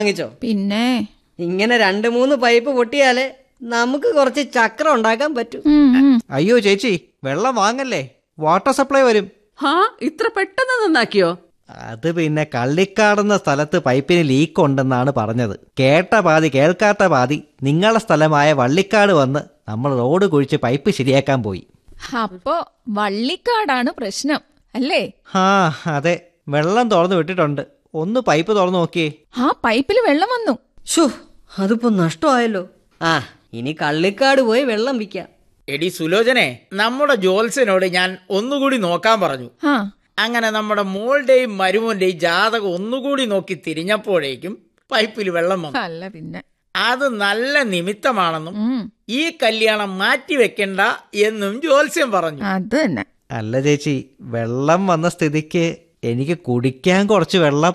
വാങ്ങിച്ചോ പിന്നെ ഇങ്ങനെ രണ്ട് മൂന്ന് പൈപ്പ് പൊട്ടിയാലേ നമുക്ക് കുറച്ച് ചക്രം ഉണ്ടാക്കാൻ പറ്റും ഉം, ഉം. അയ്യോ ചേച്ചി വെള്ളം വാങ്ങല്ലേ വാട്ടർ സപ്ലൈ വരും ഹാ ഇത്ര പെട്ടെന്ന് നന്നാക്കിയോ അത് പിന്നെ കള്ളിക്കാടുന്ന സ്ഥലത്ത് പൈപ്പിന് ലീക്ക് ഉണ്ടെന്നാണ് പറഞ്ഞത് കേട്ട പാതി കേൾക്കാത്ത പാതി നിങ്ങളുടെ സ്ഥലമായ വള്ളിക്കാട് വന്ന് നമ്മൾ റോഡ് കുഴിച്ച് പൈപ്പ് ശരിയാക്കാൻ പോയി അപ്പോ വള്ളിക്കാടാണ് പ്രശ്നം അല്ലേ ആ അതെ വെള്ളം തുറന്നു വിട്ടിട്ടുണ്ട് ഒന്ന് പൈപ്പ് തുറന്നു നോക്കിയേ ആ പൈപ്പിൽ വെള്ളം വന്നു ഷോ അതിപ്പോ നഷ്ടമായല്ലോ ആ ഇനി കള്ളിക്കാട് പോയി വെള്ളം വിൽക്കാം എടി സുലോചനെ നമ്മുടെ ജോത്സ്യനോട് ഞാൻ ഒന്നുകൂടി നോക്കാൻ പറഞ്ഞു ആ അങ്ങനെ നമ്മുടെ മോളുടെയും മരുമോന്റെയും ജാതകം ഒന്നുകൂടി നോക്കി തിരിഞ്ഞപ്പോഴേക്കും പൈപ്പിൽ വെള്ളം വന്നു അല്ല പിന്നെ അത് നല്ല നിമിത്തമാണെന്നും ഉം, ഈ കല്യാണം മാറ്റിവെക്കണ്ട എന്നും ജോത്സ്യം പറഞ്ഞു അത് തന്നെ അല്ല ചേച്ചി വെള്ളം വന്ന സ്ഥിതിക്ക് എനിക്ക് കുടിക്കാൻ കുറച്ച് വെള്ളം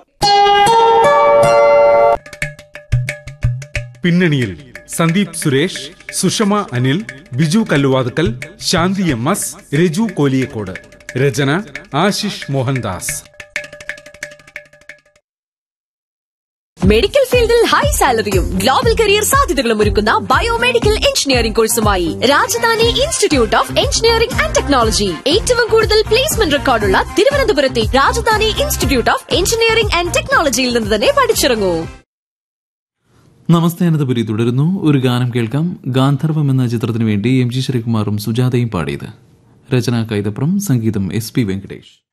പിന്നണിയിൽ സന്ദീപ് സുരേഷ് സുഷമ അനിൽ ബിജു കല്ലുവാതുക്കൽ ശാന്തി എം എസ് രജു കോലിയക്കോട് രചന ആശിഷ് മോഹൻദാസ് മെഡിക്കൽ ഫീൽഡിൽ ഹൈ സാലറിയും ഗ്ലോബൽ കരിയർ സാധ്യതകളും ഒരുക്കുന്ന ബയോമെഡിക്കൽ എഞ്ചിനീയറിംഗ് കോഴ്സുമായി Rajadhani institute of engineering and technology ഏറ്റവും കൂടുതൽ പ്ലേസ്മെന്റ് റെക്കോർഡുള്ള തിരുവനന്തപുരത്തെ Rajadhani institute of engineering and ടെക്നോളജിയിൽ നിന്ന് തന്നെ പഠിച്ചിറങ്ങൂ നമസ്തേ അനന്തപുരി തുടരുന്നു ഒരു ഗാനം കേൾക്കാം ഗാന്ധർവം എന്ന ചിത്രത്തിനു വേണ്ടി എം ജി ശ്രീകുമാറും സുജാതയും പാടിയത് രചന കൈതപ്രം സംഗീതം എസ് പി വെങ്കടേഷ്